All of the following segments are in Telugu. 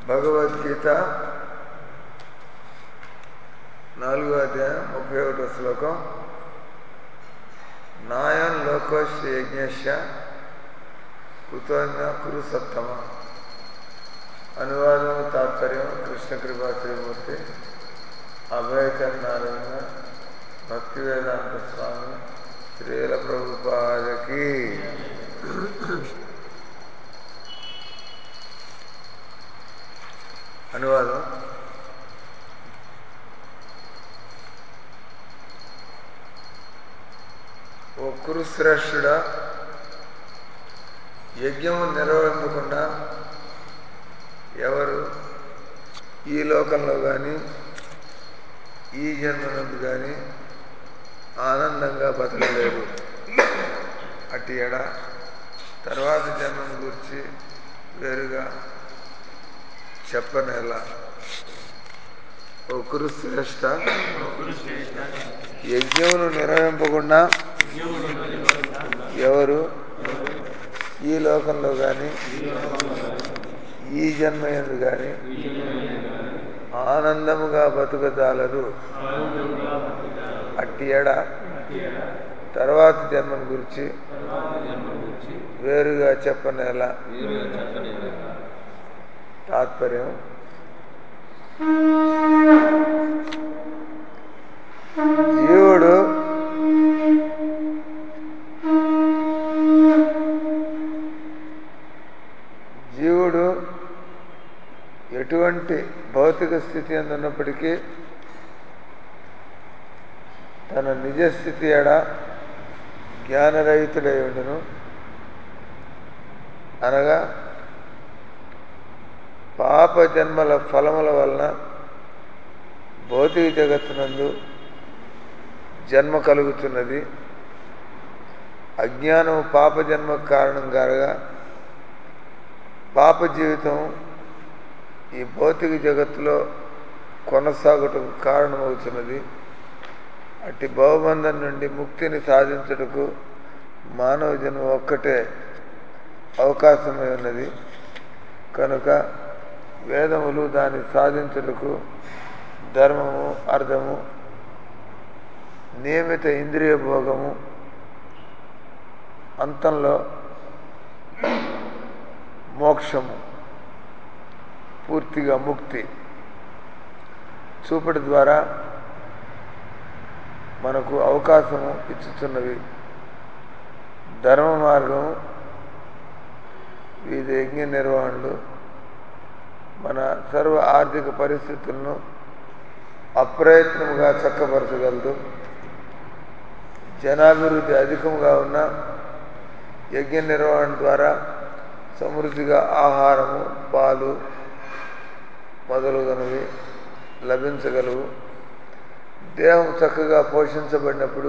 భగవద్గీత నాలుగో అధ్యాయం ముప్పై ఒకటో శ్లోకం నాయం లోకోశ్య యజ్ఞశ్య కుతోన్య కురు సప్తమ అనువాదం తాత్పర్యం కృష్ణ కృపా శ్రీమూర్తి అభయచరణారాయణ భక్తి వేదాంత స్వామి శ్రీల ప్రభుపాదకి అనువాదం ఓ కురుశ్రేష్ఠుడా యజ్ఞము నిర్వహించకుండా ఎవరు ఈ లోకంలో కానీ ఈ జన్మనందు కానీ ఆనందంగా బతకలేరు అట్టి ఎడ తర్వాత జన్మం గురించి వేరుగా చెప్పనేలా ఓ కురుశ్రేష్ఠ యజ్ఞమును నిర్వహింపకుండా ఎవరు ఈ లోకంలో కానీ ఈ జన్మ ఎందు కానీ ఆనందముగా బతుకజాలరు అట్టి ఎడ తర్వాత జన్మను గురించి వేరుగా చెప్పనేలా తాత్పర్యం జీవుడు జీవుడు ఎటువంటి భౌతిక స్థితి ఉన్నప్పటికీ తన నిజస్థితి ఎడ జ్ఞానరహితుడై ఉండును అనగా పాప జన్మల ఫలముల వలన భౌతిక జగత్తునందు జన్మ కలుగుతున్నది అజ్ఞానం పాప జన్మకు కారణం కారగా పాప జీవితం ఈ భౌతిక జగత్తులో కొనసాగుటకు కారణమవుతున్నది అట్టి భవబంధం నుండి ముక్తిని సాధించుటకు మానవ జన్మ ఒక్కటే అవకాశమై ఉన్నది కనుక వేదములు దాన్ని సాధించుటకు ధర్మము అర్థము నియమిత ఇంద్రియ భోగము అంతంలో మోక్షము పూర్తిగా ముక్తి చూపటి ద్వారా మనకు అవకాశము ఇచ్చుతున్నవి ధర్మ మార్గం వివిధ యజ్ఞ నిర్వహణలు మన సర్వ ఆర్థిక పరిస్థితులను అప్రయత్నముగా చక్కపరచగలదు జనాభివృద్ధి అధికంగా ఉన్న యజ్ఞ నిర్వహణ ద్వారా సమృద్ధిగా ఆహారము పాలు మొదలుగునవి లభించగలవు దేహం చక్కగా పోషించబడినప్పుడు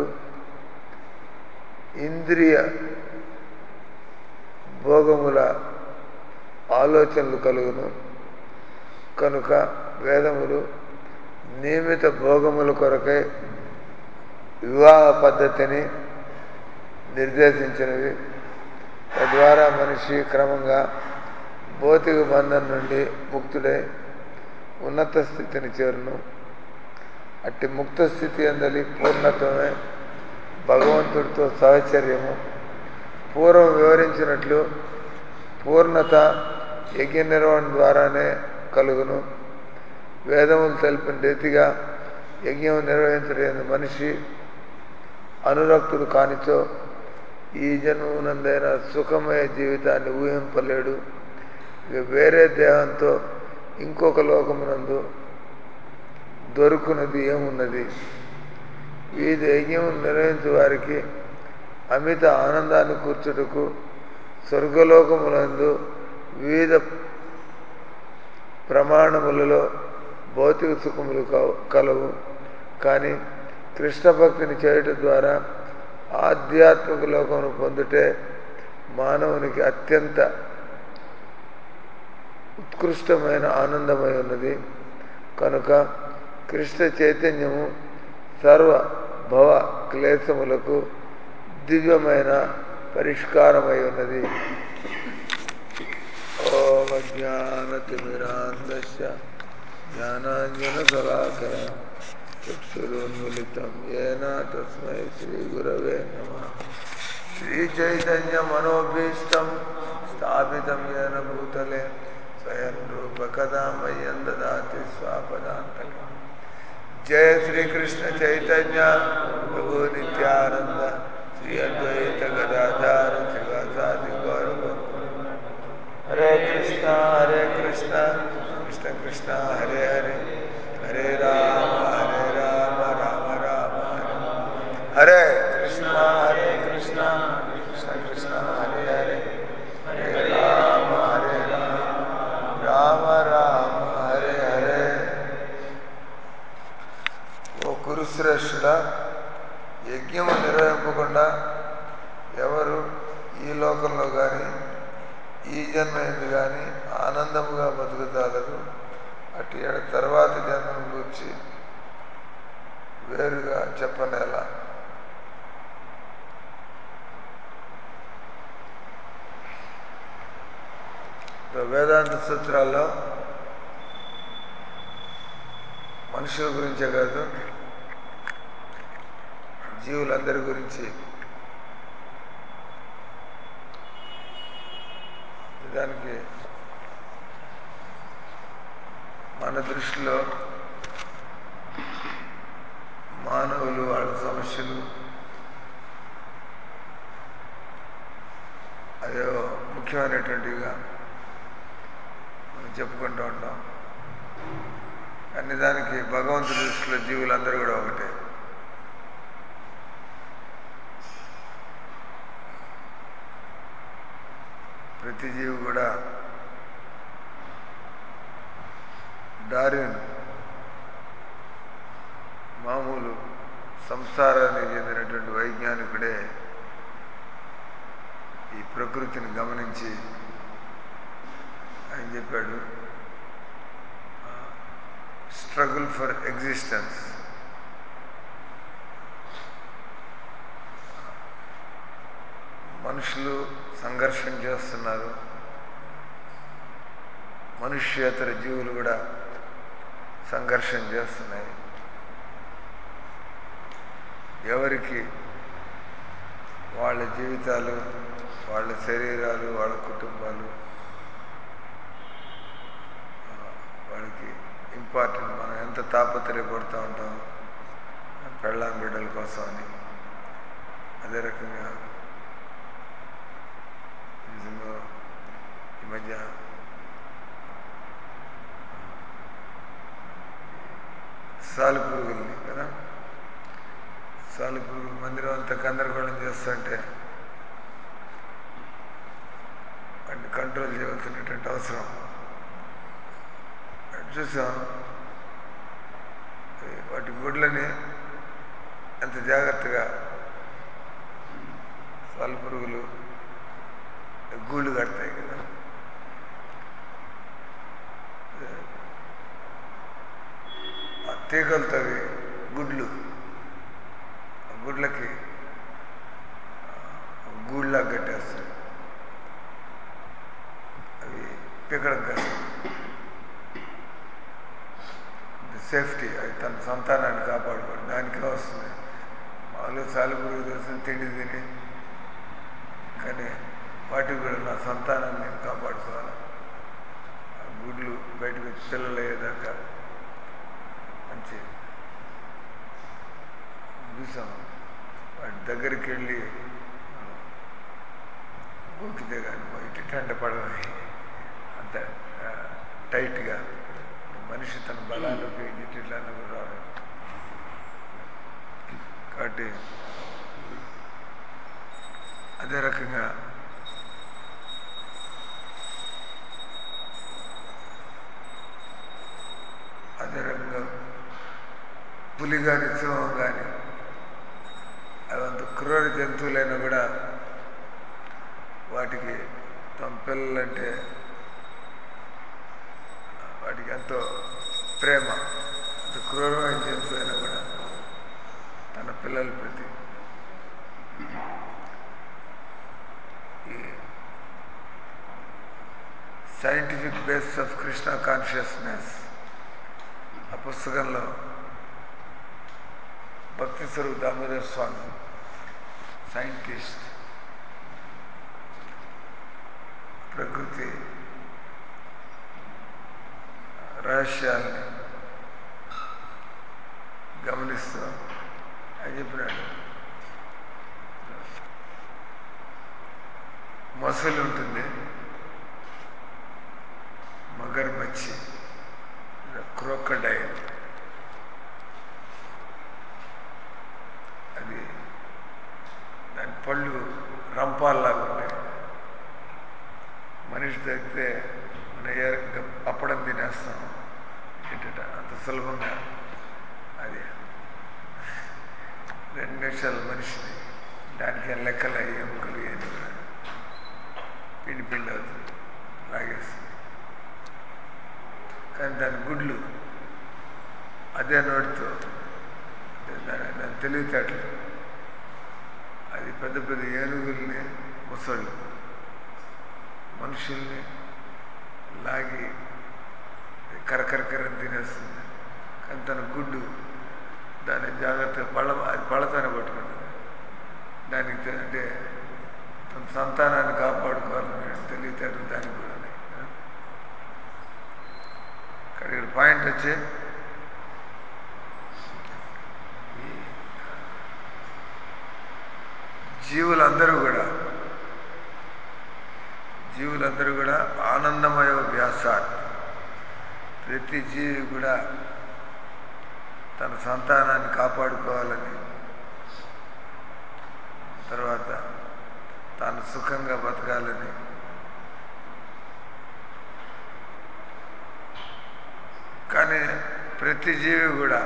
ఇంద్రియ భోగముల ఆలోచనలు కలుగును కనుక వేదములు నియమిత భోగముల కొరకై వివాహ పద్ధతిని నిర్దేశించినవి తద్వారా మనిషి క్రమంగా భౌతిక బంధం నుండి ముక్తుడై ఉన్నత స్థితిని చేరును అట్టి ముక్త స్థితి అందలి పూర్ణత్వమే భగవంతుడితో సహచర్యము పూర్వం వివరించినట్లు పూర్ణత యజ్ఞ నిర్వహణ ద్వారానే కలుగును వేదములు తెలిపిన రీతిగా యజ్ఞం నిర్వహించలేని మనిషి అనురక్తుడు కానిచో ఈ జన్మనందైన సుఖమయ జీవితాన్ని ఊహింపలేడు ఇక వేరే దేహంతో ఇంకొక లోకమునందు దొరుకున్నది ఏమున్నది వివిధ యజ్ఞం నిర్వహించే వారికి అమిత ఆనందాన్ని కూర్చుటకు స్వర్గలోకములందు వివిధ ప్రమాణములలో భౌతిక సుఖములు కలవు కానీ కృష్ణ భక్తిని చేయటం ద్వారా ఆధ్యాత్మిక లోకమును పొందుటే మానవునికి అత్యంత ఉత్కృష్టమైన ఆనందమై ఉన్నది కనుక కృష్ణ చైతన్యము సర్వ భవ క్లేశములకు దివ్యమైన పరిష్కారమై ఉన్నది ఓం ओमज्ञानतिमिरान्धस्य ज्ञानाञ्जनशलाकया चक्षुरुन्मिलितं येन तस्मै श्रीगुरवे नमः श्रीचैतन्यमनोभीष्टं स्थापितं येन भूतले स्वयं रूपकदा मह्यं ददाति स्वापदान्तकम् जय श्री कृष्ण चैतन्य प्रभु नित्यानंद श्री अद्वैत गदाधार शिवासादि गौरव हरे कृष्णा हरे कृष्णा कृष्ण कृष्णा हरे हरे हरे राम हरे राम राम राम हरे हरे कृष्णा हरे कृष्णा कृष्ण कृष्णा हरे हरे हरे राम हरे राम राम राम हरे हरे ఓ కురుశ్రేష్ఠుడ యజ్ఞము నిర్వహింపకుండా ఎవరు ఈ లోకంలో కానీ ఈ జన్మ ఎందు కానీ ఆనందముగా బతుకుతారు అటు ఏడ తర్వాత జన్మను గురించి వేరుగా చెప్పనేలా వేదాంత సూత్రాల్లో మనుషుల గురించే కాదు జీవులందరి గురించి దానికి మన దృష్టిలో మానవులు వాళ్ళ సమస్యలు అదే ముఖ్యమైనటువంటివిగా మనం చెప్పుకుంటూ ఉంటాం కానీ దానికి భగవంతుడి దృష్టిలో జీవులందరూ కూడా ఒకటే ప్రతి జీవి కూడా డార్విన్ మామూలు సంసారానికి చెందినటువంటి వైజ్ఞానికుడే ఈ ప్రకృతిని గమనించి ఆయన చెప్పాడు స్ట్రగుల్ ఫర్ ఎగ్జిస్టెన్స్ మనుషులు సంఘర్షణ చేస్తున్నారు మనుష్యేతర జీవులు కూడా సంఘర్షణ చేస్తున్నాయి ఎవరికి వాళ్ళ జీవితాలు వాళ్ళ శరీరాలు వాళ్ళ కుటుంబాలు వాళ్ళకి ఇంపార్టెంట్ మనం ఎంత తాపత్రయపడుతూ ఉంటాం పెళ్ళాం బిడ్డల కోసం అని అదే రకంగా నిజంగా ఈ మధ్య సాలు పురుగుల్ని కదా సాలు పురుగుల మందిరం అంతా గందరగోళం చేస్తుంటే వాటిని కంట్రోల్ చేయవలసినటువంటి అవసరం చూసాం వాటి గుడ్లని ఎంత జాగ్రత్తగా సాలు పురుగులు గూళ్ళు కడతాయి కదా ఆ తీగలతో అవి గుడ్లు ఆ గుడ్లకి గూళ్ళ కట్టేస్తాయి అవి పీకడం కష్టం సేఫ్టీ అది తన సంతానాన్ని కాపాడుకోవడం దానికే వస్తుంది మామూలుగా సాలిపురుగు తెలిసిన తిండి తిని కానీ వాటికి కూడా నా సంతానాన్ని నేను కాపాడుకోవాలి ఆ గుడ్లు బయటకు వచ్చి పిల్లలు అయ్యేదాకా మంచి చూసాం వాటి దగ్గరికి వెళ్ళి గోకితే కానీ ఇటు టెంట పడదని అంత టైట్గా మనిషి తన బలాన్ని ఉపయోగించి ఇట్లా రాడు కాబట్టి అదే రకంగా అదే రకంగా పులి కానీ సింహం కానీ అవంత క్రూర జంతువులైనా కూడా వాటికి తమ పిల్లలంటే వాటికి ఎంతో ప్రేమ అంత క్రూరమైన జంతువు అయినా కూడా తన పిల్లల ప్రతి ఈ scientific base of Krishna consciousness ఆ పుస్తకంలో భక్తి స్వరూప్ దామోదర్ స్వామి సైంటిస్ట్ ప్రకృతి రహస్యాల్ని గమనిస్తూ అని చెప్పినాడు మొసలు ఉంటుంది మగర్మచ్చి క్రోకడైల్ అది దాని పళ్ళు రంపాల్లాగా ఉంటాయి మనిషి తగ్గితే మన ఏ- అప్పడం తినేస్తాం ఏంటట అంత సులభంగా అది రెండు నిమిషాలు మనిషిని దానికి ఏం లెక్కలు అయ్యి ఎముకలు ఏమి రాదు. పిండి పిండి అవుతుంది లాగేస్తుంది కానీ దాని గుడ్లు అదే నోటితో దాని దాని తెలివితేటలు అది పెద్ద పెద్ద ఏనుగుల్ని ముసళ్ళు మనుషుల్ని లాగి కరకరకరని తినేస్తుంది కానీ తన గుడ్డు దాని జాగ్రత్త పళ్ళ అది పళ్ళతోనే పట్టుకుంటుంది దానికి తె- అంటే తన సంతానాన్ని కాపాడుకోవాలని తెలివితేటలు దానికి కూడా ఉన్నాయి కదా. కానీ ఇక్కడ పాయింట్ వచ్చి ఈ జీవులందరూ కూడా జీవులందరూ కూడా ఆనందమయ వ్యాసాత్ ప్రతి జీవి కూడా తన సంతానాన్ని కాపాడుకోవాలని తర్వాత తాను సుఖంగా బతకాలని కానీ ప్రతి జీవి కూడా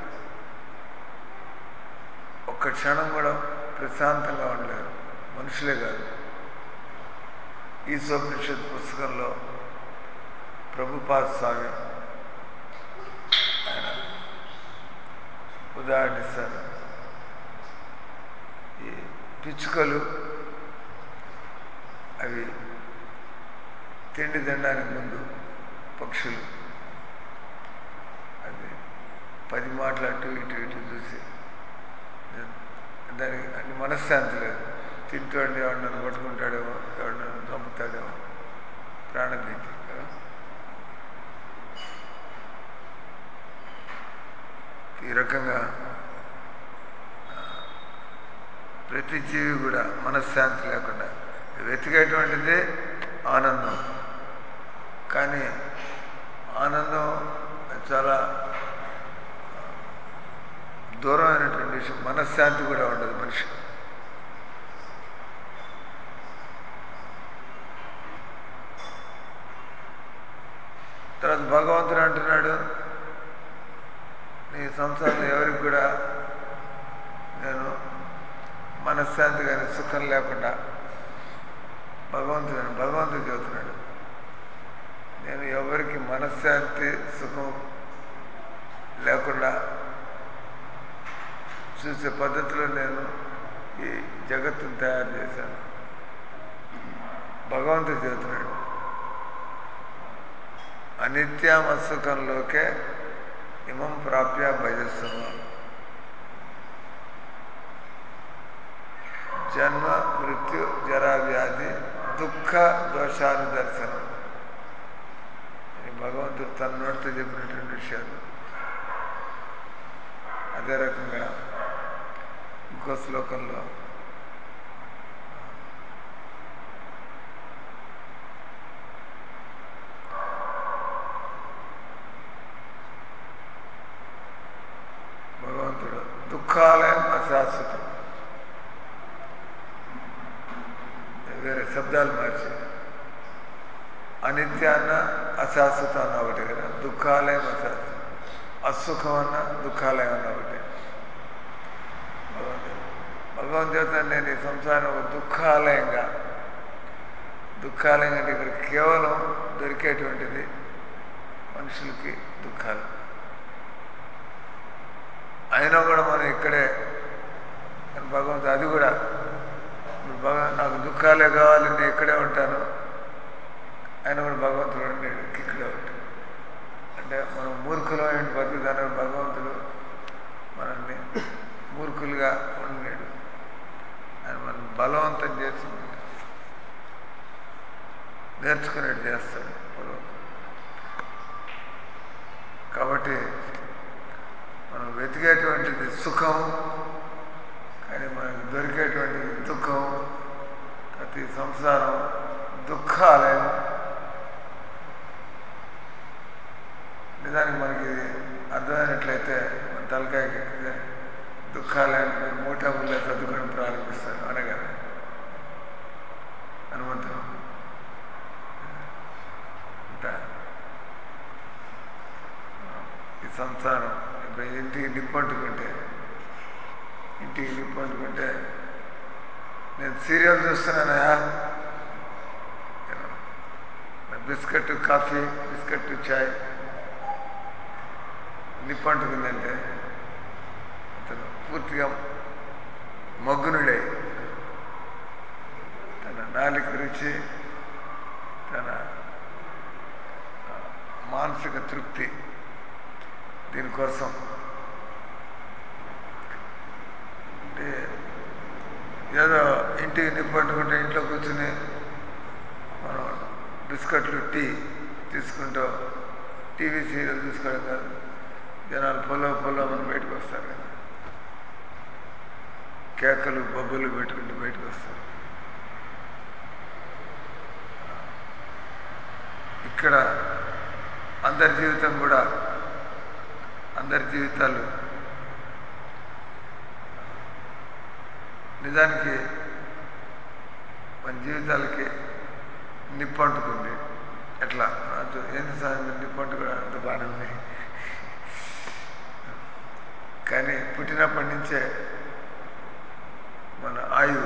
ఒక్క క్షణం కూడా ప్రశాంతంగా ఉండలేరు మనుషులే కాదు ఈశోపనిషత్ పుస్తకంలో ప్రభుపాద్ స్వామి ఆయన ఉదాహరణిస్తారు ఈ పిచ్చుకలు అవి తిండి తినడానికి ముందు పక్షులు అది పది మాటలు అటు ఇటు ఇటు చూసి దానికి అన్ని మనశ్శాంతి లేదు తింటాడు ఎవరినన్ను పట్టుకుంటాడేమో ఎవరినన్ను చంపుతాడేమో ప్రాణం తీసి కదా ఈ రకంగా ఆ, ప్రతి జీవి కూడా మనశ్శాంతి లేకుండా వెతికేటువంటిది ఆనందం కానీ ఆనందం చాలా దూరమైనటువంటి విషయం మనశ్శాంతి కూడా ఉండదు మనిషి తర్వాత భగవంతుడు అంటున్నాడు నీ సంసారంలో ఎవరికి కూడా నేను మనశ్శాంతి కానీ సుఖం లేకుండా భగవంతుడు భగవంతుడు చెబుతున్నాడు నేను ఎవరికి మనశ్శాంతి సుఖం లేకుండా చూసే పద్ధతిలో నేను ఈ జగత్తును తయారు చేశాను భగవంతుడు చెబుతున్నాడు అనిత్యమసుఖంలోకే ఇమం ప్రాప్య భజస్సుమ జన్మ మృత్యు జరా వ్యాధి దుఃఖ దోషాలు దర్శనం అని భగవంతుడు తన నోటితో చెప్పినటువంటి విషయాలు అదే రకంగా ఇంకో శ్లోకంలో భగవంతుడు దుఃఖాలయం అశాశ్వతం వేరే శబ్దాలు మార్చి అనిత్యాన్న అశాశ్వతం అన్న ఒకటి కదా దుఃఖాలయం అశాశ్వతం అసుఖం అన్న దుఃఖాలయం అన్న ఒకటి భగవంతుడు భగవంతుడు నేను ఈ సంసారం ఒక దుఃఖాలయంగా దుఃఖాలయం అంటే ఇక్కడ కేవలం దొరికేటువంటిది మనుషులకి దుఃఖాలు అయినా కూడా మనం ఇక్కడే కానీ భగవంతుడు అది కూడా ఇప్పుడు భగ నాకు దుఃఖాలే కావాలి నేను ఇక్కడే ఉంటాను ఆయన కూడా భగవంతుడు అన్నాడు కిక్కుడు అవుట్ అంటే మనం మూర్ఖులమైన బతుకుతానని భగవంతుడు మనల్ని మూర్ఖులుగా ఉన్నాడు ఆయన మనం బలవంతం చేసి నేర్చుకునేట్టు చేస్తాడు భగవంతుడు కాబట్టి మనం వెతికేటువంటిది సుఖం కానీ మనకు దొరికేటువంటిది దుఃఖం ప్రతి సంసారం దుఃఖాలయం నిజానికి మనకి ఇది అర్థమైనట్లయితే మన తలకాయకి ఎక్కితే దుఃఖాలయం మీరు మూటాముల్లో చదువుకొని ప్రారంభిస్తారు అనగా హనుమంతుడు ఉంటా ఈ సంసారం ఇప్పుడు ఇంటికి నిప్పంటుకుంటే ఇంటికి నిప్పంటుకుంటే నేను సీరియల్ చూస్తున్నానయా బిస్కెట్ కాఫీ బిస్కెట్ చాయ్ నిప్పంటుకుందంటే అతను పూర్తిగా మగ్గునుడై తన నాలిక రుచి తన మానసిక తృప్తి దీనికోసం అంటే ఏదో ఇంటికి నిప్పట్టుకుంటే ఇంట్లో కూర్చుని మనం బిస్కెట్లు టీ తీసుకుంటూ టీవీ సీరియల్ చూసుకోవడం కాదు జనాలు పొలో పొలో అని బయటకు వస్తారు కదా కేకలు బొబ్బలు పెట్టుకుంటూ బయటకు వస్తారు ఇక్కడ అందరి జీవితం కూడా అందరి జీవితాలు నిజానికి మన జీవితాలకి నిప్పు అంటుకుంది ఎట్లా నాకు ఏంది సార్ నిప్పు అంటుకోవడం అంత బాగానే ఉంది కానీ పుట్టినప్పటి నుంచే మన ఆయువు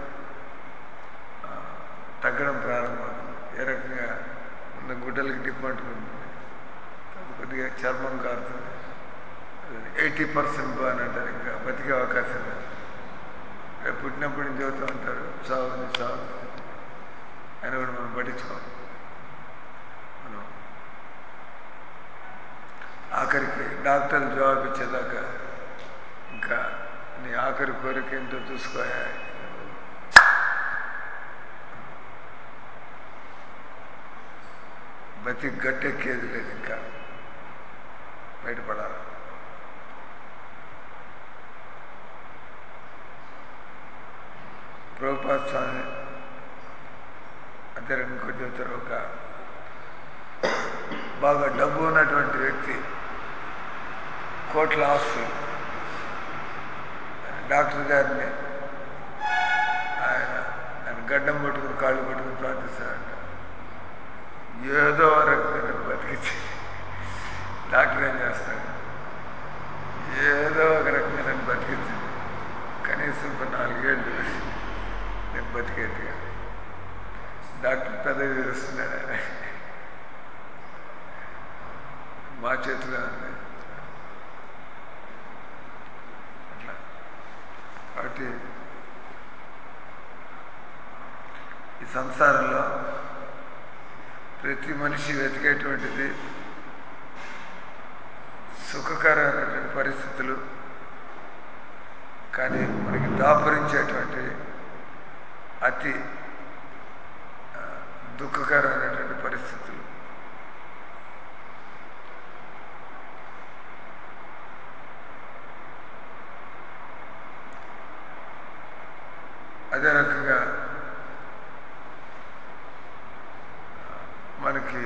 తగ్గడం ప్రారంభమవుతుంది ఏ రకంగా ఉన్న గుడ్డలకి నిప్పు అంటుకుంటుంది అది కొద్దిగా చర్మం కారుతుంది ఎయిటీ పర్సెంట్ బాగా అంటారు ఇంకా బతికే అవకాశం లేదు రేపు పుట్టినప్పటి నుంచి చదువుతూ ఉంటారు చావుని చావు అని కూడా మనం పట్టించుకోం మనం ఆఖరికి డాక్టర్లు జవాబు ఇచ్చేదాకా ఇంకా నీ ఆఖరి కోరిక ఏంటో చూసుకోయా బతికి గట్టెక్కేది లేదు ఇంకా బయటపడాలి ప్రభుపాద స్వామి అదే ఇంకో చెబుతారు ఒక బాగా డబ్బు ఉన్నటువంటి వ్యక్తి కోట్ల ఆస్తులు డాక్టర్ గారిని ఆయన ఆయన గడ్డం పట్టుకుని కాళ్ళు పట్టుకుని ప్రార్థిస్తారంట ఏదో రకంగా నన్ను బతికించి డాక్టర్ ఏం చేస్తాడు ఏదో ఒక రకంగా నన్ను బతికించింది కనీసం ఒక నాలుగేళ్ళు నేను బతికేట్టుగా డాక్టర్ పెదవి విరుస్తున్నాడు ఆయన మా చేతిలో ఉంది అట్లా కాబట్టి ఈ సంసారంలో ప్రతి మనిషి వెతికేటువంటిది సుఖకరమైనటువంటి పరిస్థితులు కానీ మనకి దాపురించేటువంటి అతి దుఃఖకరమైనటువంటి పరిస్థితులు అదే రకంగా మనకి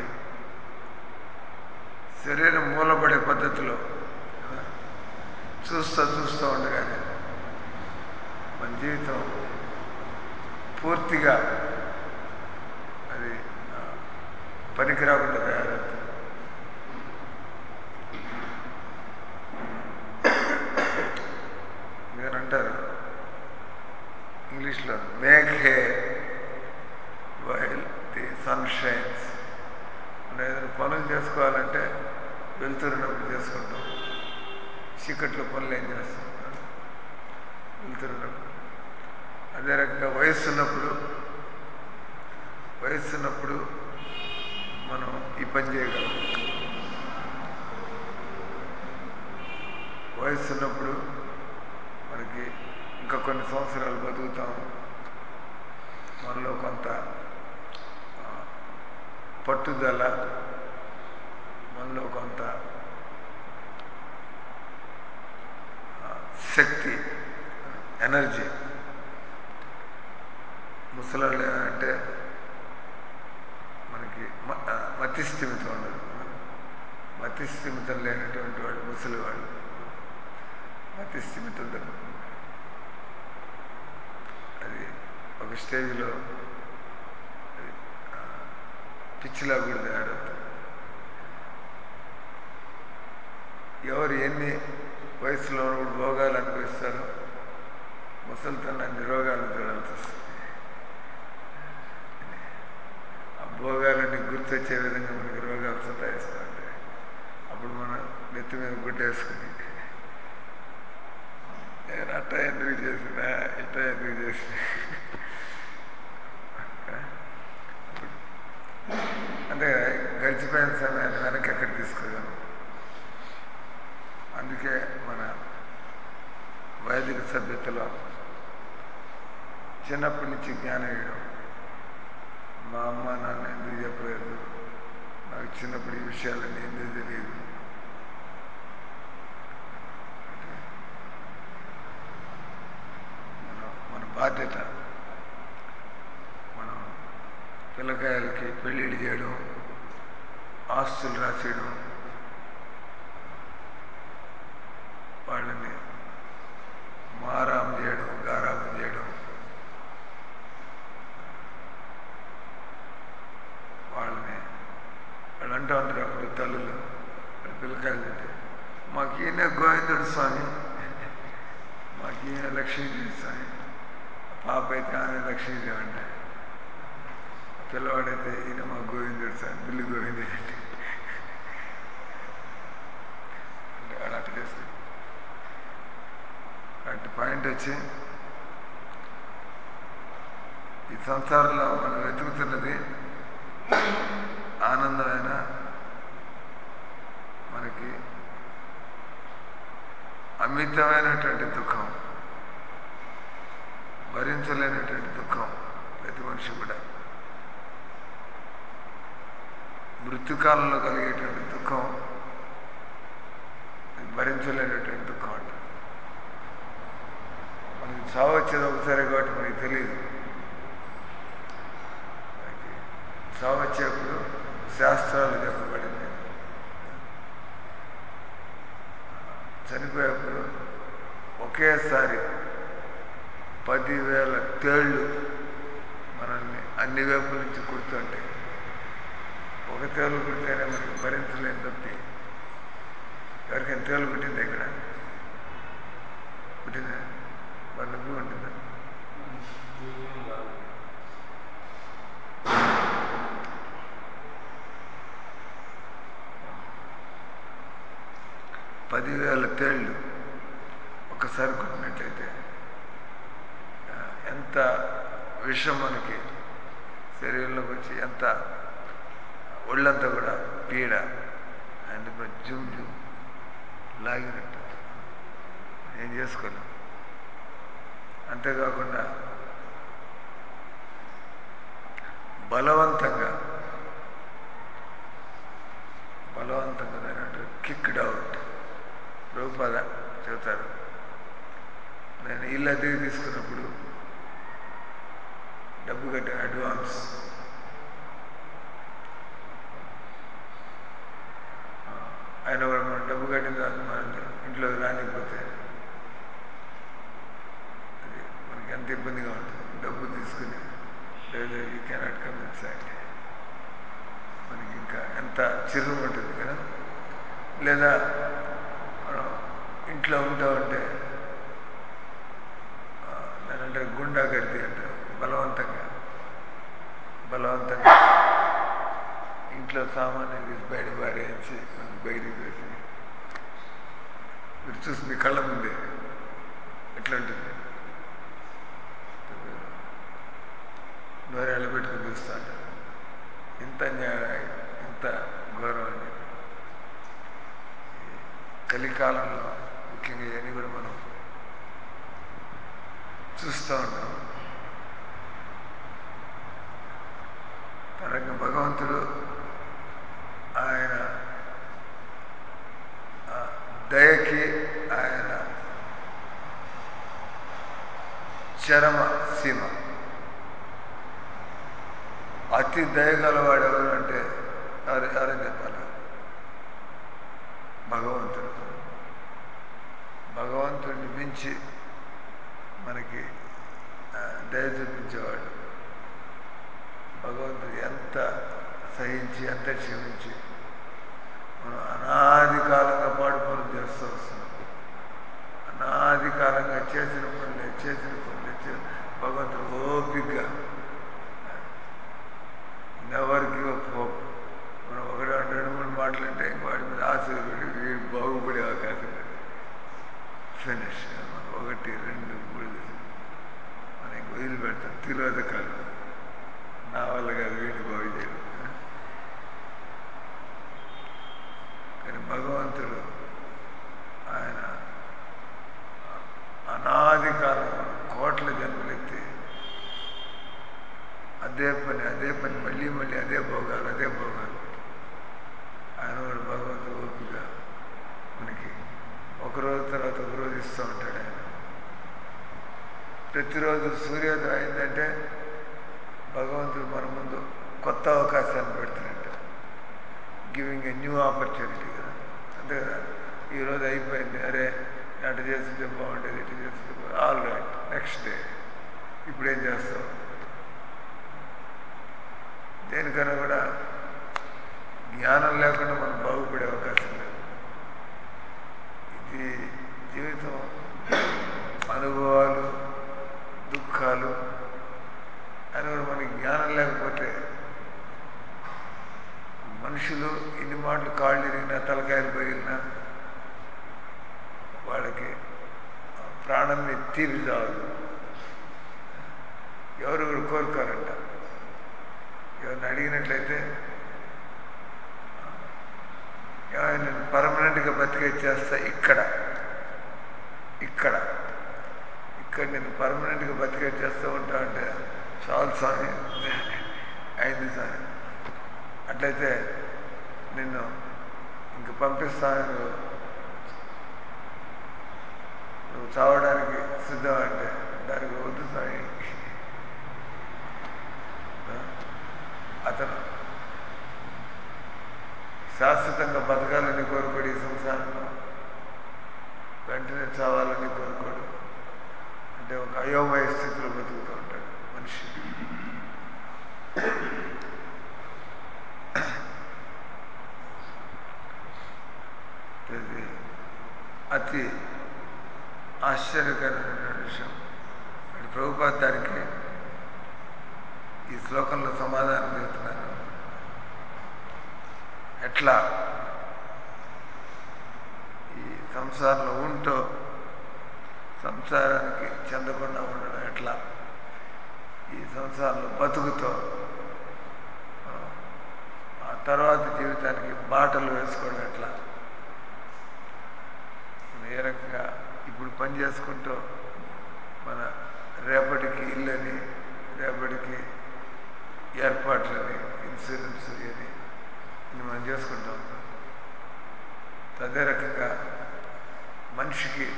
శరీరం మూలపడే పద్ధతిలో చూస్తూ చూస్తూ ఉండగానే మన జీవితం పూర్తిగా అది పనికిరాకుండా తయారవుతుంది మీరు అంటారు ఇంగ్లీష్లో make hay while the sun shines మనం ఏదైనా పనులు చేసుకోవాలంటే వెళ్తున్నప్పుడు చేసుకుంటాం చీకట్లో పనులు ఏం చేస్తాం వెళ్తున్నప్పుడు అదే రకంగా వయస్సు ఉన్నప్పుడు వయస్సు ఉన్నప్పుడు మనం ఈ పని చేయగలం వయసు ఉన్నప్పుడు మనకి ఇంకా కొన్ని సంవత్సరాలు బతుకుతాం మనలో కొంత ఆ, పట్టుదల మనలో కొంత ఆ, శక్తి ఎనర్జీ ముసలాళ్ళు అంటే మనకి మ- ఆ, మతి స్థిమితం ఉండదు మతి స్థిమితం లేనటువంటి వాళ్ళు ముసలి వాళ్ళు మతి స్థిమితం దొరుకుతుంది అది ఒక స్టేజ్లో అది, ఆ, పిచ్చిలా కూడా తయారవుతుంది ఎవరు ఎన్ని వయసులో ఉన్నప్పుడు భోగాలు అనిపిస్తారో ముసలితనం అన్ని రోగాలు చూడాల్సి వస్తుంది ఆ భోగాలన్నీ గుర్తొచ్చే విధంగా మనకి రోగాలు సతాయిస్తూ ఉంటాయి అప్పుడు మనం నెత్తి మీద గుడ్డేసుకుని నేను అట్ట ఎందుకు చేసినా ఇట్ట ఎందుకు చేసినా అంటే గడిచిపోయిన సమయాన్ని వెనక్కి ఎక్కడ తీసుకోగలం అందుకే మన వైదిక సభ్యతలో చిన్నప్పటి నుంచి జ్ఞానం ఇవ్వడం మా అమ్మ నాన్న ఎందుకు చెప్పలేదు నాకు చిన్నప్పుడు ఈ విషయాలన్నీ ఎందుకు తెలియదు అంటే మనం మన బాధ్యత మనం పిల్లకాయలకి పెళ్ళిళ్ళు చేయడం ఆస్తులు రాసేయడం వాళ్ళని మారాం చేయడం గారాబం చేయడం వాళ్ళని వాళ్ళు అంటూ ఉంటారు అప్పుడు తల్లులు వాళ్ళ పిల్లకాయలు తింటే మాకు ఈయన గోవిందుడు స్వామి మాకు ఈయన లక్ష్మీదేవి స్వామి పాప అయితే ఆమె లక్ష్మీదేవి అంటే పిల్లవాడైతే ఈయన మా గోవిందుడు స్వామి బిల్లు గోవిందుడు అంటే అంటే వాడు అట్లా చేస్తాడు కాబట్టి పాయింట్ వచ్చి ఈ సంసారంలో మనం వెతుకుతున్నది ఆనందమైన మనకి అమితమైనటువంటి దుఃఖం భరించలేనటువంటి దుఃఖం ప్రతి మనిషి కూడా మృత్యుకాలంలో కలిగేటువంటి దుఃఖం అది భరించలేనటువంటి దుఃఖం అంట మనకి చావు వచ్చేది ఒకసారి కాబట్టి మనకి తెలియదు మనకి చావు వచ్చేప్పుడు శాస్త్రాలు చెప్పబడింది చనిపోయేప్పుడు ఒకేసారి పదివేల తేళ్ళు మనల్ని అన్ని వైపుల నుంచి కుడుతుంటాయి ఒక తేలు కుడితేనే మనకి భరించలేని నొప్పి ఎవరికైనా తేలు కుట్టింది ఇక్కడ కుట్టిందా వాళ్ళ నొప్పి ఉంటుందా పదివేల తేళ్ళు ఒకసారి కుట్టినట్లయితే ఆ, ఎంత విషం మనకి శరీరంలోకి వచ్చి ఎంత ఒళ్ళంతా కూడా పీడ అండ్ జుమ్ జుమ్ లాగినట్టు ఏం చేసుకోలేం అంతేకాకుండా బలవంతంగా బలవంతంగా దాని కిక్డ్ అవుట్ రూపాద చెబుతారు నేను ఇల్లు అద్దెకి తీసుకున్నప్పుడు డబ్బు కట్టిన అడ్వాన్స్ ఆ, ఆయన కూడా మనం డబ్బు కట్టిన తర్వాత మనల్ని ఇంట్లో రానిపోతే అది మనకి ఎంత ఇబ్బందిగా ఉంటుంది డబ్బు తీసుకుని లేదు you cannot come inside మనకి ఇంకా ఎంత చిరు ఉంటుంది కదా లేదా మనం ఇంట్లో ఉంటా ఉంటే ఆ, దానంటే గుండా గడ్డి అంటారు బలవంతంగా బలవంతంగా ఇంట్లో సామాన్యం తీసి బయట పారేసి మనకి బయటికి వేసి మీరు చూసి మీ కళ్ళ ముందే ఎట్లా ఉంటుంది నోరేళ్ళ పెట్టుకుని చూస్తా ఉంటారు ఇంత అన్యాయం చలికాలంలో ముఖ్యంగా ఇవన్నీ కూడా మనం చూస్తూ ఉంటాం తనకి భగవంతుడు ఆయన ఆ దయకి ఆయన చరమ సీమ అతి దయగలవాడు ఎవరు అంటే ఎవరు ఎవరని చెప్పాలి భగవంతుడు భగవంతుడిని మించి మనకి ఆ, దయ చూపించేవాడు భగవంతుడు ఎంత సహించి ఎంత క్షమించి మనం అనాది కాలంగా పాడు పనులు చేస్తూ వస్తున్నాం అనాది కాలంగా చేసిన పనులే చేసిన పనులే చే- భగవంతుడు ఓపికగా నెవర్ గివ్ అప్ హోప్ మనం ఒకటి రెండు మూడు మాటలు అంటే ఇంక వాడి మీద ఆశపడి వీడు బాగుపడే అవకాశం లేదు ఫినిష్ ఒకటి రెండు మూడు మనం ఇంక వదిలిపెడతాం తిరోధకాలు నా వల్ల కాదు వీడిని బాగు చేయడం కానీ భగవంతుడు ఆయన అనాది కాలం కోట్ల జన్మలెత్తి అదే పని అదే పని మళ్ళీ మళ్ళీ అదే భోగాలు అదే భోగాలు ఆయన కూడా భగవంతుడు ఓపిక మనకి ఒక రోజు తర్వాత ఒక రోజు ఇస్తూ ఉంటాడు ఆయన ప్రతిరోజు సూర్యోదయం అయిందంటే భగవంతుడు మన ముందు కొత్త అవకాశాన్ని పెడుతున్నట్టు గివింగ్ ఎ న్యూ ఆపర్చునిటీ కదా అంతే కదా ఈరోజు అయిపోయింది అరే అటు చేస్తుంటే బాగుండేది ఇటు చేస్తుంటే బాగుండేది ఆల్ రైట్ నెక్స్ట్ డే ఇప్పుడు ఏం చేస్తావు దేనికన్నా కూడా జ్ఞానం లేకుండా మనం బాగుపడే అవకాశం లేదు ఇది జీవితం అనుభవాలు దుఃఖాలు అని కూడా మనకి జ్ఞానం లేకపోతే మనుషులు ఇన్ని మాటలు కాళ్ళు ఇరిగినా తలకాయలు పగిలినా వాళ్ళకి ప్రాణం మీద తీరి చావదు ఎవరు కూడా కోరుకోరంట ఎవరిని అడిగినట్లయితే ఏమైనా నేను పర్మనెంట్గా బతికేచ్చేస్తా ఇక్కడ ఇక్కడ ఇక్కడ నేను పర్మనెంట్గా బతికేచ్చేస్తూ ఉంటా అంటే చాలు స్వామి అయింది స్వామి అట్లయితే నిన్ను ఇంక పంపిస్తాను నువ్వు నువ్వు చావడానికి సిద్ధం అంటే దానికి వద్దు స్వామి అతను శాశ్వతంగా బతకాలని కోరుకోడు ఈ సంసారంలో వెంటనే చావాలని కోరుకోడు అంటే ఒక అయోమయ స్థితిలో బతుకుతూ ఉంటాడు మనిషి ఇది అతి ఆశ్చర్యకరమైనటువంటి విషయం అంటే ప్రభుపాద దానికి ఈ శ్లోకంలో సమాధానం చెబుతున్నాను ఎట్లా ఈ సంసారంలో ఉంటూ సంసారానికి చెందకుండా ఉండడం ఎట్లా ఈ సంసారంలో బతుకుతో ఆ, ఆ తర్వాత జీవితానికి బాటలు వేసుకోవడం ఎట్లా మనం ఏ రకంగా ఇప్పుడు పని చేసుకుంటూ మన రేపటికి ఇల్లని రేపటికి ఏర్పాట్లని ఇన్సూరెన్స్ అని ఇన్ని మనం చేసుకుంటూ ఉంటాం అదే రకంగా మనిషికి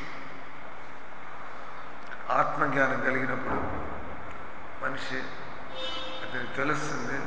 ఆత్మజ్ఞానం కలిగినప్పుడు మనిషి అతనికి తెలుస్తుంది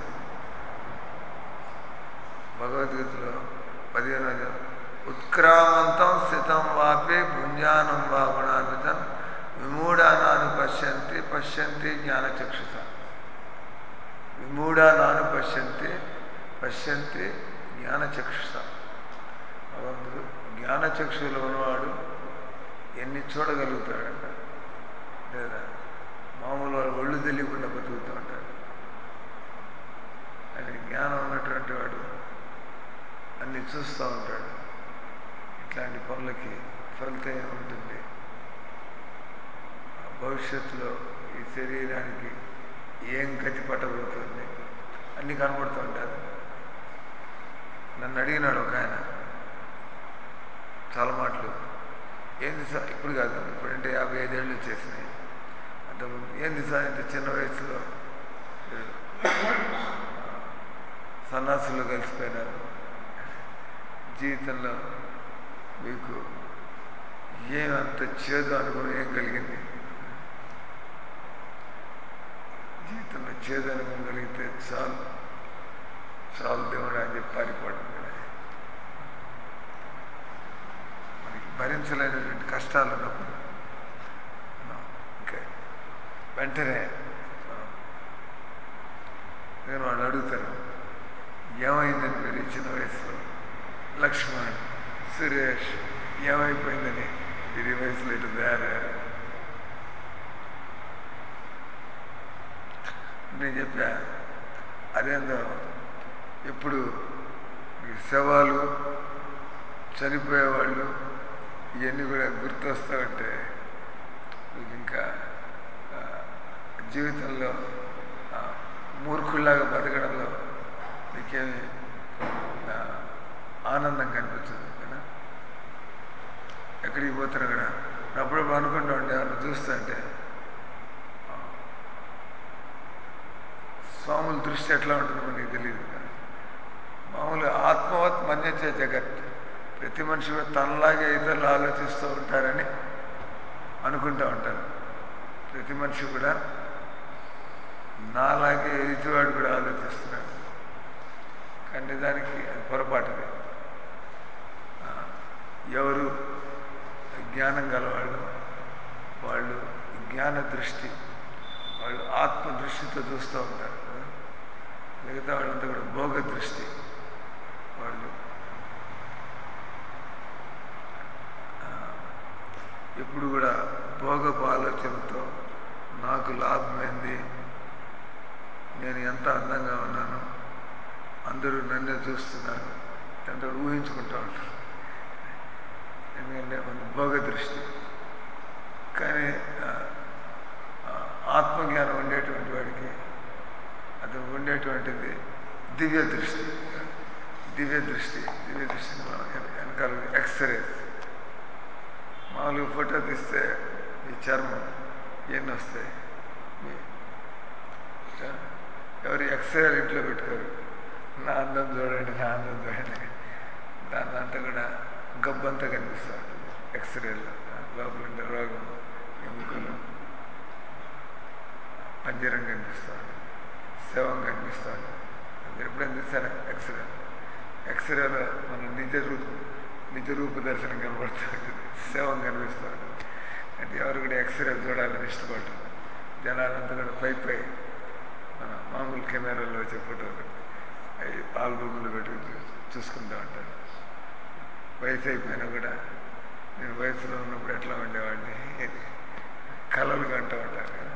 భగవద్గీతలో పదిహేను ఉత్క్రామంతం స్థితం వాపే పుణ్యానం వా గుణాన్వితం విమూఢానాను పశ్యంతి పశ్యంతి జ్ఞానచక్షుత విమూఢానాను పశ్యంతి పశ్యంతి జ్ఞానచక్షుత భగవంతుడు జ్ఞానచక్షులో ఉన్నవాడు ఎన్ని చూడగలుగుతాడంట లేదా మామూలు వాడు ఒళ్ళు తెలియకుండా బతుకుతూ ఉంటాడు అని జ్ఞానం ఉన్నటువంటి వాడు అన్ని చూస్తూ ఉంటాడు ఇట్లాంటి పనులకి ఫలితం ఏముంటుంది ఆ భవిష్యత్తులో ఈ శరీరానికి ఏం గతి పట్టబోతుంది అన్నీ కనబడుతూ ఉంటారు నన్ను అడిగినాడు ఒక ఆయన చాలా మాటలు ఏంది సార్ ఇప్పుడు కాదు ఇప్పుడంటే యాభై ఐదేళ్ళు వచ్చేసినాయి అంతకుముందు ఏంది సార్ ఇంత చిన్న వయసులో మీరు సన్నాసులు కలిసిపోయినారు జీవితంలో మీకు ఏమంత చేదు అనుభవం ఏం కలిగింది జీవితంలో చేదు అనుభవం కలిగితే చాలు చాలు దేవుడు అని చెప్పి పారిపోవడం కదా మనకి భరించలేనటువంటి కష్టాలు ఉన్నప్పుడు మనం ఇంకా వెంటనే నేను వాళ్ళు అడుగుతారు ఏమైందని మీరు ఈ చిన్న వయసులో లక్ష్మణ్ సురేష్ ఏమైపోయిందని మీరు ఈ వయసులో ఇటు తయారయ్యారు నేను చెప్పా అదేందో ఎప్పుడు ఈ శవాలు చనిపోయేవాళ్ళు ఇవన్నీ కూడా గుర్తొస్తూ ఉంటే మీకు ఇంకా ఆ, జీవితంలో ఆ, మూర్ఖుల్లాగా బతకడంలో మీకేమి ఆ, ఆనందం కనిపించదు కదా ఎక్కడికి పోతున్నా కూడా అప్పుడప్పుడు అనుకుంటా ఉంటే ఎవరిని చూస్తుంటే ఆ, స్వాముల దృష్టి ఎట్లా ఉంటుందో మనకి తెలియదు కదా మామూలు ఆత్మవత్ మన్యచే జగత్ ప్రతి మనిషి కూడా తనలాగే ఇతరులు ఆలోచిస్తూ ఉంటారని అనుకుంటూ ఉంటారు ప్రతి మనిషి కూడా నాలాగే ఎదుటివాడు కూడా ఆలోచిస్తున్నాడు కానీ దానికి అది పొరపాటుది ఆ, ఎవరు జ్ఞానం గలవాళ్ళు వాళ్ళు జ్ఞాన దృష్టి వాళ్ళు ఆత్మ దృష్టితో చూస్తూ ఉంటారు కదా. మిగతా వాళ్ళంతా కూడా భోగ దృష్టి వాళ్ళు ఆ, ఎప్పుడు కూడా భోగపు ఆలోచనతో నాకు లాభమైంది నేను ఎంత అందంగా ఉన్నాను అందరూ నన్నే చూస్తున్నారు ఎంత ఊహించుకుంటూ ఉంటారు ఎందుకంటే మన భోగ దృష్టి కానీ ఆ, ఆ, ఆత్మజ్ఞానం ఉండేటువంటి వాడికి అతను ఉండేటువంటిది దివ్య దృష్టి దివ్య దృష్టి దివ్య దృష్టిని మనం వెన- వెనకాల ఎక్స్రే మామూలుగా ఫోటో తీస్తే మీ చర్మం ఎన్ని వస్తాయి మీ ఆ, ఎవరు ఎక్స్రే ఇంట్లో పెట్టుకోరు నా అందం చూడండి నా అందం చూడండి దాని అంతా కూడా గబ్బంతా కనిపిస్తూ ఉంటుంది ఎక్స్రేలో లోపల ఉండే రోగం ఎముకలు పంజరం కనిపిస్తూ ఉంటుంది శవం కనిపిస్తూ ఉంటుంది మీరు ఎప్పుడైనా చూసారా ఎక్స్రే ఎక్స్రేలో మన నిజ రూపం నిజ రూప దర్శనం కనబడుతూ ఉంటుంది శవం కనిపిస్తూ ఉంటుంది అంటే ఎవరు కూడా ఎక్స్రే చూడాలని ఇష్టపడతారు జనాలంతా కూడా పై పై మన మామూలు కెమెరాలో వచ్చే ఫోటోలు అవి ఆల్బమ్లు పెట్టుకుని చూ- చూసుకుంటూ ఉంటారు వయసు అయిపోయినా కూడా నేను వయసులో ఉన్నప్పుడు ఎట్లా ఉండేవాడిని కలలు కంటూ ఉంటారు కదా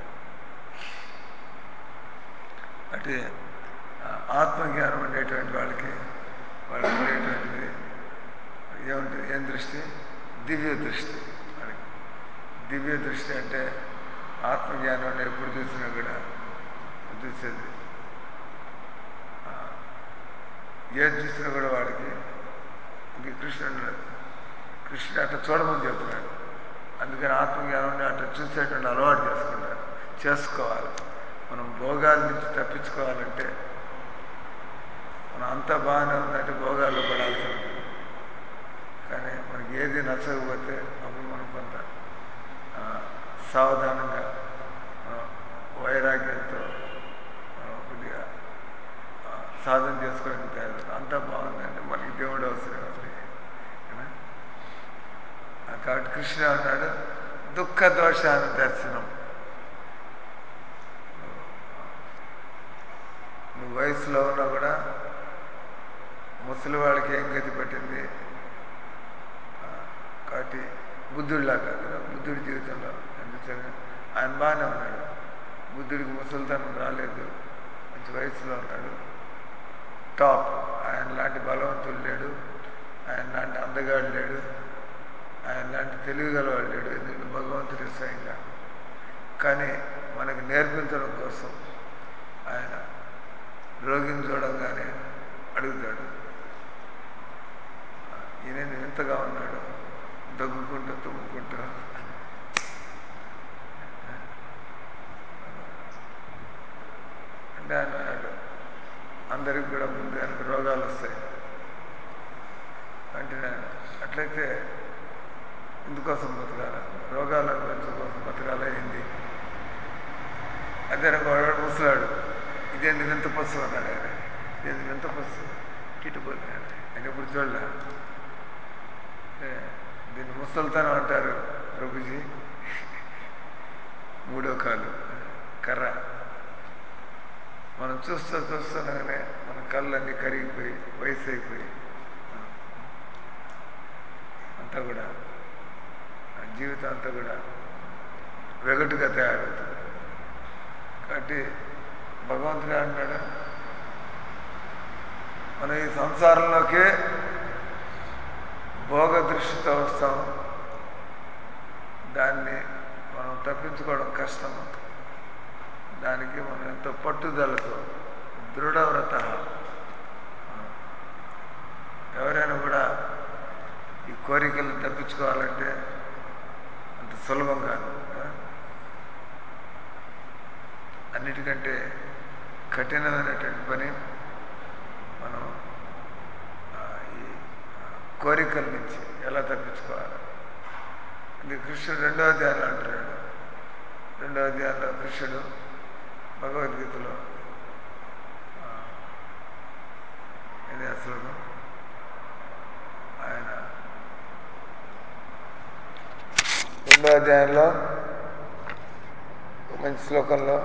అంటే ఆ, ఆత్మజ్ఞానం ఉండేటువంటి వాళ్ళకి వాళ్ళకి ఉండేటువంటిది ఏముంటుంది ఏం దృష్టి దివ్య దృష్టి వాళ్ళకి దివ్య దృష్టి అంటే ఆత్మజ్ఞానం అంటే ఎప్పుడు చూసినా కూడా చూసేది ఆ, ఏది చూసినా కూడా వాడికి ఇంక కృష్ణుడు కృష్ణుడు అట్లా చూడమని చెప్తున్నాడు అందుకని ఆత్మజ్ఞానం అట్లా చూసేటువంటి అలవాటు చేసుకుంటారు చేసుకోవాలి మనం భోగాల నుంచి తప్పించుకోవాలంటే మనం అంతా బాగానే ఉందంటే భోగాల్లో పడాల్సి ఉంటుంది కానీ మనకి ఏది నచ్చకపోతే అప్పుడు మనం కొంత ఆ, సావధానంగా మనం వైరాగ్యంతో మనం కొద్దిగా ఆ, సాధన చేసుకోవడానికి తయారు అంతా బాగుందంటే మనకి దేవుడు అవసరం ఉంది కదా? ఆ, కాబట్టి కృష్ణ అన్నాడు దుఃఖ దోషాన్ని దర్శనం నువ్వు వయసులో ఉన్నా కూడా ముసలి వాళ్ళకి ఏం గతి పట్టింది ఆ, కాబట్టి బుద్ధుడిలాగా కదా బుద్ధుడి జీవితంలో ఎందుకంటే ఆయన బాగానే ఉన్నాడు బుద్ధుడికి ముసలితనం రాలేదు మంచి వయసులో ఉన్నాడు టాప్ ఆయన లాంటి బలవంతుడు లేడు ఆయన లాంటి అందగాడు లేడు ఆయన లాంటి తెలివి గలవాడు లేడు ఎందుకంటే భగవంతుడి స్వయంగా కానీ మనకు నేర్పించడం కోసం ఆయన రోగిని చూడంగానే అడుగుతాడు ఈయన ఎంతగా ఉన్నాడు దగ్గుకుంటూ తుమ్ముకుంటూ అంటే ఆయన అన్నాడు అందరికి కూడా ముందు వెనక రోగాలు వస్తాయి అంటే నేను అట్లయితే ఇందుకోసం బతకాల రోగాల కోసం బతకాల ఏంది అదే వాడు ముసలాడు ఇదేంది వింత పశువు అన్నాడు ఆయన ఇదేంది వింత పశువు కిట్టుపోతున్నాడు ఆయన ఎప్పుడు చూడలే అంటే దీన్ని ముసల్తనం అంటారు ప్రభుజీ మూడో కాలు కర్ర మనం చూస్తూ చూస్తుండగానే మన కళ్ళన్నీ కరిగిపోయి వయసు అయిపోయి అంతా కూడా ఆ జీవితం అంతా కూడా వెగటుగా తయారవుతుంది కాబట్టి భగవంతుడు అంటాడు మనం ఈ సంసారంలోకే భోగ దృష్టితో వస్తాం దాన్ని మనం తప్పించుకోవడం కష్టం దానికి మనం ఎంతో పట్టుదలతో దృఢవ్రత ఎవరైనా కూడా ఈ కోరికలను తప్పించుకోవాలంటే అంత సులభం కాదు అన్నిటికంటే కఠినమైనటువంటి పని మనం ఈ కోరికల నుంచి ఎలా తప్పించుకోవాలి ఇది కృష్ణుడు రెండో అధ్యాయంలో అంటున్నాడు రెండో అధ్యాయంలో కృష్ణుడు భగవద్గీతలో ఇది అసలు ఆయన రెండో అధ్యాయంలో మంచి శ్లోకంలో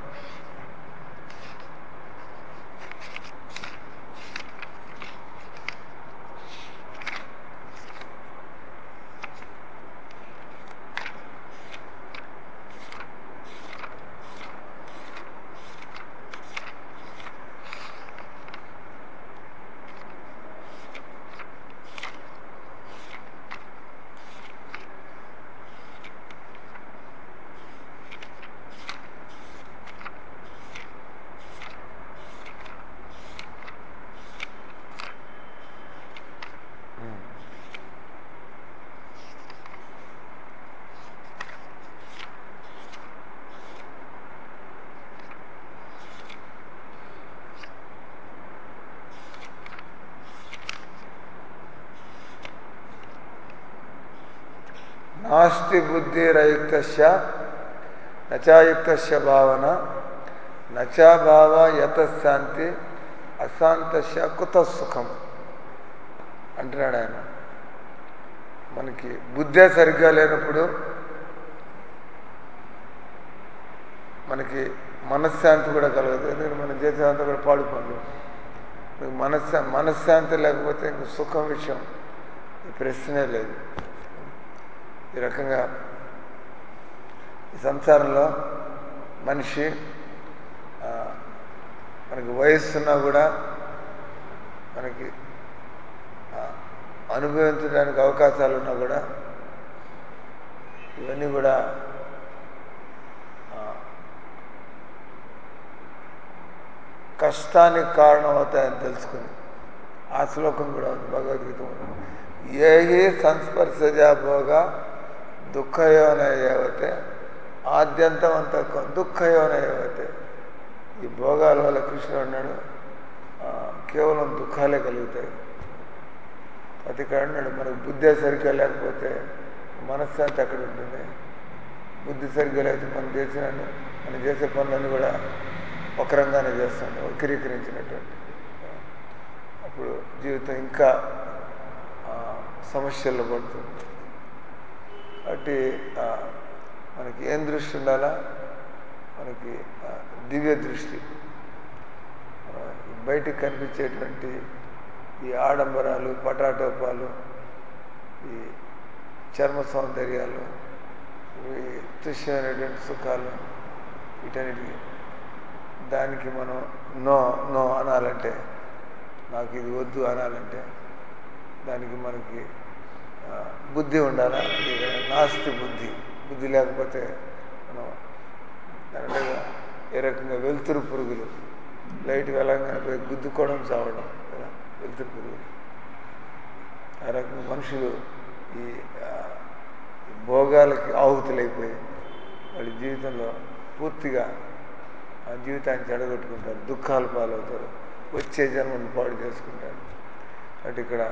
నాస్తి బుద్ధిరయుక్త నచాయుక్త భావన నచా భావ యతశాంతి అశాంత కుత సుఖం అంటున్నాడు ఆయన మనకి బుద్ధే సరిగ్గా లేనప్పుడు మనకి మనశ్శాంతి కూడా కలగదు ఎందుకంటే మనం చేసేదంతా కూడా పాడు పనులు మీకు మనశ్శా మనశ్శాంతి లేకపోతే ఇంక సుఖం విషయం ఈ ప్రశ్నే లేదు ఈ రకంగా ఈ సంసారంలో మనిషి మనకి వయస్సున్నా కూడా మనకి అనుభవించడానికి అవకాశాలు ఉన్నా కూడా ఇవన్నీ కూడా కష్టానికి కారణం అవుతాయని తెలుసుకుని ఆ శ్లోకం కూడా ఉంది భగవద్గీత ఏ సంస్పర్శజా భోగ దుఃఖయోన ఏవతే ఆద్యంతం అంత దుఃఖయోన ఏవతే ఈ భోగాల వల్ల కృష్ణుడు అన్నాడు కేవలం దుఃఖాలే కలుగుతాయి అది అన్నాడు మనకు బుద్ధి సరిగ్గా లేకపోతే మనశ్శాంతి ఎక్కడ ఉంటుంది బుద్ధి సరిగ్గా లేకపోతే మనం చేసిన మనం చేసే పనులన్నీ కూడా వక్రంగానే చేస్తాం వక్రీకరించినటువంటి అప్పుడు జీవితం ఇంకా సమస్యల్లో పడుతుంది కాబట్టి మనకి ఏం దృష్టి ఉండాలా మనకి దివ్య దృష్టి బయటికి కనిపించేటువంటి ఈ ఆడంబరాలు పటాటోపాలు ఈ చర్మ సౌందర్యాలు ఇవి తుష్యమైనటువంటి సుఖాలు వీటన్నిటికి దానికి మనం నో నో అనాలంటే నాకు ఇది వద్దు అనాలంటే దానికి మనకి బుద్ధి ఉండాలా నాస్తి బుద్ధి బుద్ధి లేకపోతే మనం అంటే ఏ రకంగా వెలుతురు పురుగులు లైట్ వెళ్ళగానే పోయి గుద్దుకోవడం చావడం కదా వెలుతురు పురుగులు ఆ రకంగా మనుషులు ఈ ఆ, ఈ భోగాలకి ఆహుతులైపోయి వాళ్ళ జీవితంలో పూర్తిగా ఆ జీవితాన్ని చెడగొట్టుకుంటారు దుఃఖాలు పాలవుతారు వచ్చే జన్మను పాడు చేసుకుంటారు అంటే ఇక్కడ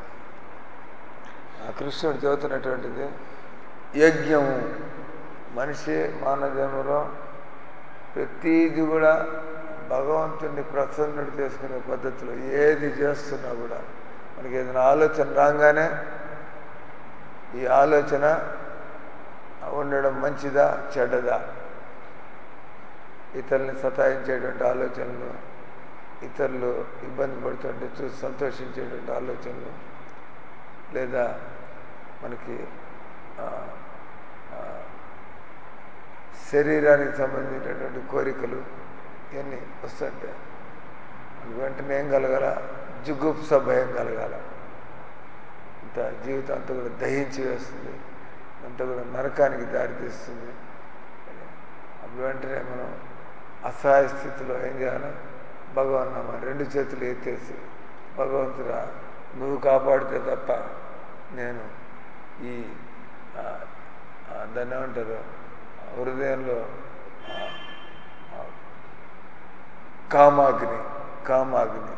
ఆ కృష్ణుడు చెబుతున్నటువంటిది యజ్ఞము మనిషి మానవ జన్మలో ప్రతీది కూడా భగవంతుడిని ప్రసన్నుడు చేసుకునే పద్ధతిలో ఏది చేస్తున్నా కూడా మనకి ఏదైనా ఆలోచన రాగానే ఈ ఆలోచన ఉండడం మంచిదా చెడ్డదా ఇతరుల్ని సతాయించేటువంటి ఆలోచనలు ఇతరులు ఇబ్బంది పడుతుంటే చూసి సంతోషించేటువంటి ఆలోచనలు లేదా మనకి ఆ, ఆ, శరీరానికి సంబంధించినటువంటి కోరికలు ఇవన్నీ వస్తుంటాయి మనకు వెంటనే ఏం కలగాల జుగుప్స భయం కలగాల ఇంత జీవితం అంతా కూడా దహించి వేస్తుంది అంతా కూడా నరకానికి దారితీస్తుంది అప్పుడు వెంటనే మనం అసహాయ స్థితిలో ఏం చేయాలి భగవాన్ నామ రెండు చేతులు ఎత్తేసి భగవంతుడా నువ్వు కాపాడితే తప్ప నేను ఈ ఆ, ఆ, దాన్ని ఏమంటారు ఆ హృదయంలో ఆ, ఆ, కామాగ్ని కామాగ్ని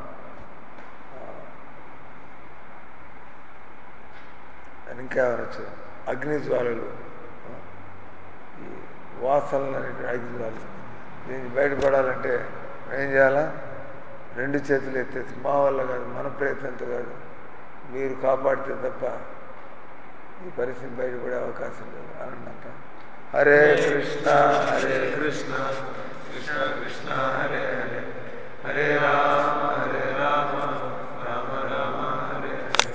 దాని ఇంకేమనొచ్చు అగ్ని జ్వాలలు ఆ, ఈ వాసనలు అనేటువంటి అగ్ని జ్వాలలు దీనికి బయటపడాలంటే ఏం చేయాలా రెండు చేతులు ఎత్తేసి మా వల్ల కాదు మన ప్రయత్నంతో కాదు మీరు కాపాడితే తప్ప ఈ పరిస్థితి బయటపడే అవకాశం లేదు అనంట హరే కృష్ణ హరే కృష్ణ కృష్ణ కృష్ణ హరే హరే హరే రామ